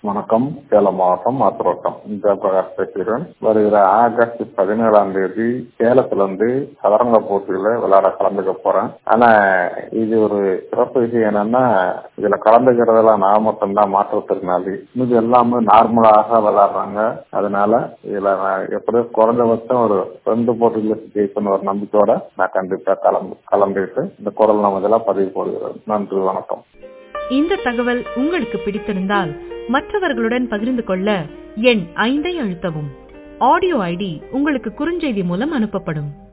வணக்கம் சேலம் மாவட்டம் ஆத்திரோட்டம் ஜெயபிரகாஷ் பேசுகிறேன் வருகிற ஆகஸ்ட் பதினேழாம் தேதி சேலத்துல இருந்து சதுரங்க போட்டியில விளையாட கலந்துக்க போறேன் ஆனா இது ஒரு சிறப்பு விஷயம் என்னன்னா இதுல கலந்துக்கிறதெல்லாம் நான் மட்டும்தான் மாற்றுத்திறனாளி இது எல்லாமே நார்மலாக விளையாடுறாங்க அதனால இதுல நான் எப்படியோ குறைஞ்சபட்சம் ஒரு ரெண்டு போட்டியில ஜெயிக்கணும் ஒரு நம்பிக்கையோட நான் கண்டிப்பா கலந்து கலந்துக்கிட்டு இந்த குரல் நமதெல்லாம் பதிவு போடுகிறேன் நன்றி வணக்கம் இந்த தகவல் உங்களுக்கு பிடித்திருந்தால் மற்றவர்களுடன் பகிர்ந்து கொள்ள எண் ஐந்தை அழுத்தவும் ஆடியோ ஐடி உங்களுக்கு குறுஞ்செய்தி மூலம் அனுப்பப்படும்